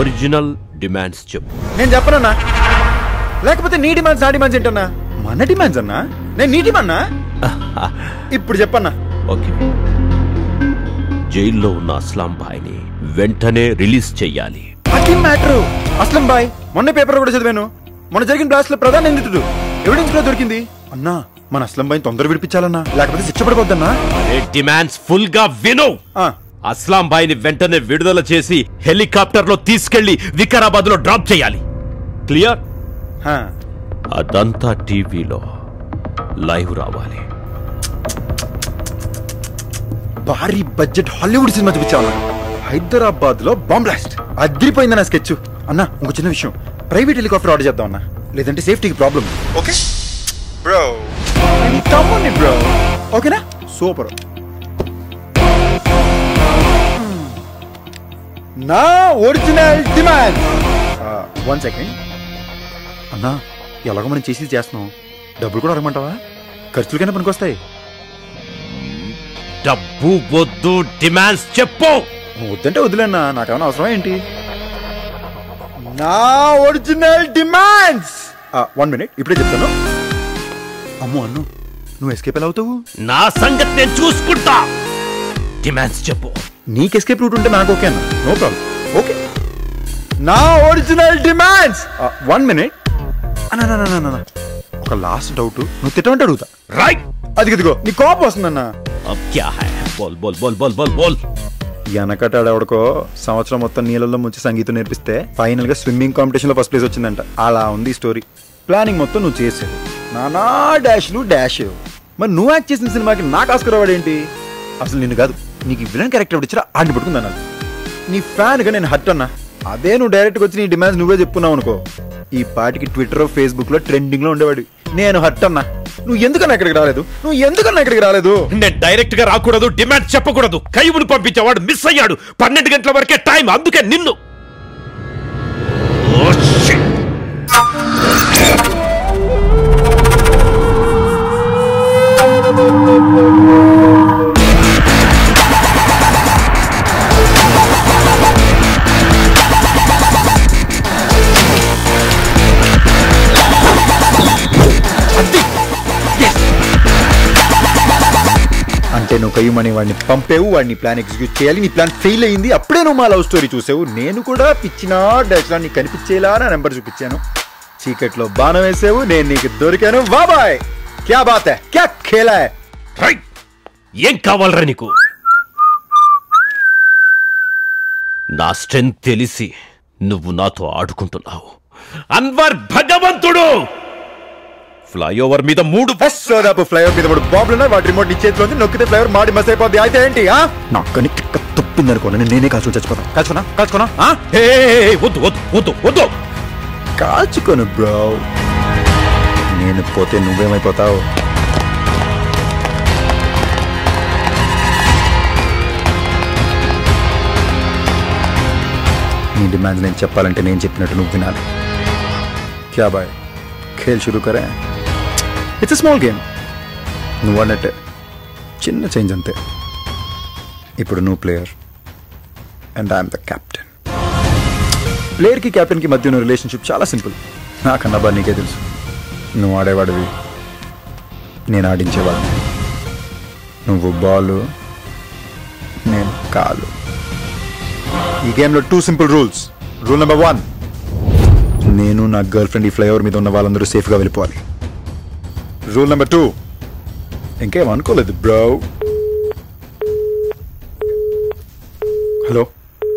Original demands చెప్పు నేను చెప్పనన్నా లేకపోతే నీ డిమాండ్స్ నా డిమాండ్స్ ఏంటన్నా మన డిమాండ్స్ అన్నా నేను నీ డిమాండ్నా ఇప్పుడు చెప్పన్నా ఓకే జైల్లో ఉన్న అస్లాం భాయ్ని వెంటనే రిలీజ్ చెయ్యాలి అది మ్యాటర్ అస్లం బాయ్ మొన్న పేపర్ కూడా చదివాను మొన్న జరిగిన బ్లాస్ట్ లో ప్రధాన నిందితుడు ఎవిడెన్స్ కూడా దొరికింది అన్నా మన అస్లం బాయ్ తొందర విడిపించాలన్నా లేకపోతే శిక్ష పడిపోద్దన్నా అరే డిమాండ్స్ ఫుల్ గా విను ఆ, అస్లాం భాయ్ని వెంటనే విడుదల చేసి హెలికాప్టర్ లో తీసుకెళ్లి వికారాబాద్ లో డ్రాప్ చేయాలి క్లియర్ ఆ. అదంతా టీవీలో లైవ్ రావాలి భారీ బడ్జెట్ హాలీవుడ్ సినిమా చూపించాలన్నా హైదరాబాద్ లో బాంబ్ బ్లాస్ట్ అదిరిపోయింది నా స్కెచ్ అన్నా ఇంకో చిన్న విషయం ప్రైవేట్ హెలికాప్టర్ ఆర్డర్ చేద్దాం అన్నా లేదంటే సేఫ్టీకి ప్రాబ్లం ఓకే బ్రో తమ్ముని బ్రో ఓకేనా సూపర్ నా ఒరిజినల్ డిమాండ్ వన్ సెకండ్ అన్నా ఎలాగో మనం చేసి చేస్తున్నాం డబ్బులు కూడా అడగమంటావా ఖర్చులకైనా పనికొస్తాయి డబ్బు వద్దు డిమాండ్స్ చెప్పు నువ్వు వద్దంటే వదిలేనా నాకేమైనా అవసరం ఏంటి నా ఒరిజినల్ డిమాండ్స్ వన్ మినిట్ ఇప్పుడే చెప్తాను అమ్మో అన్ను నువ్వు ఎస్కేప్ ఎలా అవుతావు నా సంగతి నేను చూసుకుంటా డిమాండ్స్ చెప్పు నీకు ఎస్కేప్ రూట్ ఉంటే నాకు ఓకే అన్న నో ప్రాబ్లం ఓకే నా ఒరిజినల్ డిమాండ్స్ వన్ మినిట్ అన్న ఒక లాస్ట్ డౌట్ నువ్వు తిట్టమంటే అడుగుతా రైట్ అది ఇదిగో నీ కోపం వస్తుందన్నా अब क्या है बोल बोल बोल बोल बोल बोल వెనకటాడెవడికో సంవత్సరం మొత్తం నీళ్ళల్లో ముంచి సంగీతం నేర్పిస్తే ఫైనల్ గా స్విమ్మింగ్ కాంపిటీషన్ లో ఫస్ట్ ప్లేస్ వచ్చిందంట అలా ఉంది ఈ స్టోరీ ప్లానింగ్ మొత్తం నువ్వు చేసేది నానా డాష్లు డాష్ మరి నువ్వు యాక్ట్ చేసిన సినిమాకి నాకు ఆస్కర్ అవార్డు ఏంటి అసలు నిన్ను కాదు నీకు విలన్ క్యారెక్టర్ ఎవరు ఇచ్చినా ఆడిని పట్టుకుంది అన్నాను నీ ఫ్యాన్ గా నేను హట్ అన్నా అదే నువ్వు డైరెక్ట్ గా వచ్చి నీ డిమాండ్స్ నువ్వే చెప్పుకున్నావు అనుకో ఈ పాటికి ట్విట్టర్ ఫేస్బుక్ లో ట్రెండింగ్ లో ఉండేవాడు నేను హట్ అన్నా నువ్వు ఎందుకన్నా ఇక్కడికి రాలేదు నువ్వు ఎందుకన్నా ఇక్కడికి రాలేదు నేను డైరెక్ట్ గా రాకూడదు డిమాండ్ చెప్పకూడదు కైవును పంపించేవాడు మిస్ అయ్యాడు పన్నెండు గంటల వరకే టైం అందుకే నిన్ను Oh, shit. అంటే నువ్వు కయ్యమని వాడిని పంపేవు వాడిని ప్లాన్ ఎగ్జిక్యూట్ చేయాలి నీ ప్లాన్ ఫెయిల్ అయింది అప్పుడే నువ్వు మా లవ్ స్టోరీ చూసావు నేను కూడా పిచ్చినా డాష్లా నీకు కనిపించేలా నా నెంబర్ చూపించాను చీకట్లో బాణం వేసావు నేను నీకు దొరికాను బాబాయ్ క్యా బాత్ హై క్యా ఖేలా హై రైట్ ఏం కావాలరా నీకు నా స్ట్రెంత్ తెలిసి నువ్వు నాతో ఆడుకుంటున్నావు అన్వర్ భగవంతుడు ఫ్లైఓవర్ మీద మూడు బస్ సోదాపు ఫ్లైఓవర్ మీద కూడా బాబులు ఉన్నాయి వాటి రిమోట్ నీ చేతిలో ఉంది నొక్కితే ఫ్లైఓవర్ మాడి మస్ అయిపోద్ది అయితే ఏంటి ఆ నాకని కిక్క తప్పింది అనుకో నేను నేనే కాల్చుకొని చచ్చిపోతాను కాల్చుకున్నా కాల్చుకున్నా ఆ? ఏ, వద్దు వద్దు వద్దు వద్దు కాల్చుకోను బ్రో నేను పోతే నువ్వేమైపోతావు నీ డిమాండ్స్ నేను చెప్పాలంటే నేను చెప్పినట్టు నువ్వు వినాలి క్యా బాయ్ ఖేల్ షురూ కరే ఇట్స్ స్మాల్ గేమ్ నువ్వు అన్నట్టే చిన్న చేంజ్ అంతే ఇప్పుడు నువ్వు player and I'm the captain ప్లేయర్కి కెప్టెన్కి మధ్య ఉన్న రిలేషన్షిప్ చాలా సింపుల్ నాకన్నా బా నీకే తెలుసు నువ్వు ఆడేవాడివి నేను ఆడించేవాడిని నువ్వు బాలు నేను కాలు ఈ గేమ్లో two simple rules rule number one నేను నా గర్ల్ ఫ్రెండ్ ఈ ఫ్లైఓవర్ మీద ఉన్న వాళ్ళందరూ సేఫ్గా వెళ్ళిపోవాలి రూల్ నెంబర్ టూ ఇంకేం అనుకోలేదు bro hello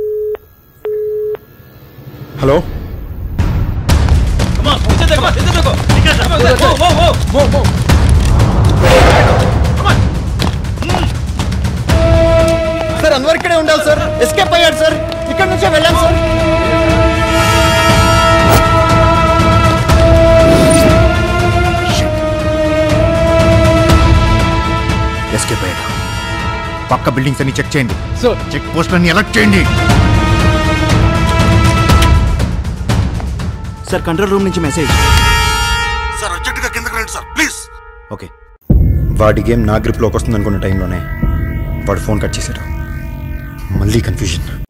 hello sir Anwar ఇక్కడే ఉండాలి సార్ ఎస్కేప్ అయ్యాడు సార్ ఇక్కడ నుంచే వెళ్ళాం సార్ ఎస్కేప్ అయ్యాడు పక్క బిల్డింగ్స్ అన్ని చెక్ చేయండి చెక్ పోస్టులన్నీ అలర్ట్ చేయండి సార్ కంట్రోల్ రూమ్ నుంచి మెసేజ్ సార్ అర్జెంటుగా కిందకి రండి సార్ ప్లీజ్ ఓకే వాడి గేమ్ నా గ్రిప్లోకి వస్తుంది అనుకున్న టైంలోనే వాడు ఫోన్ కట్ చేశాడు మళ్ళీ కన్ఫ్యూజన్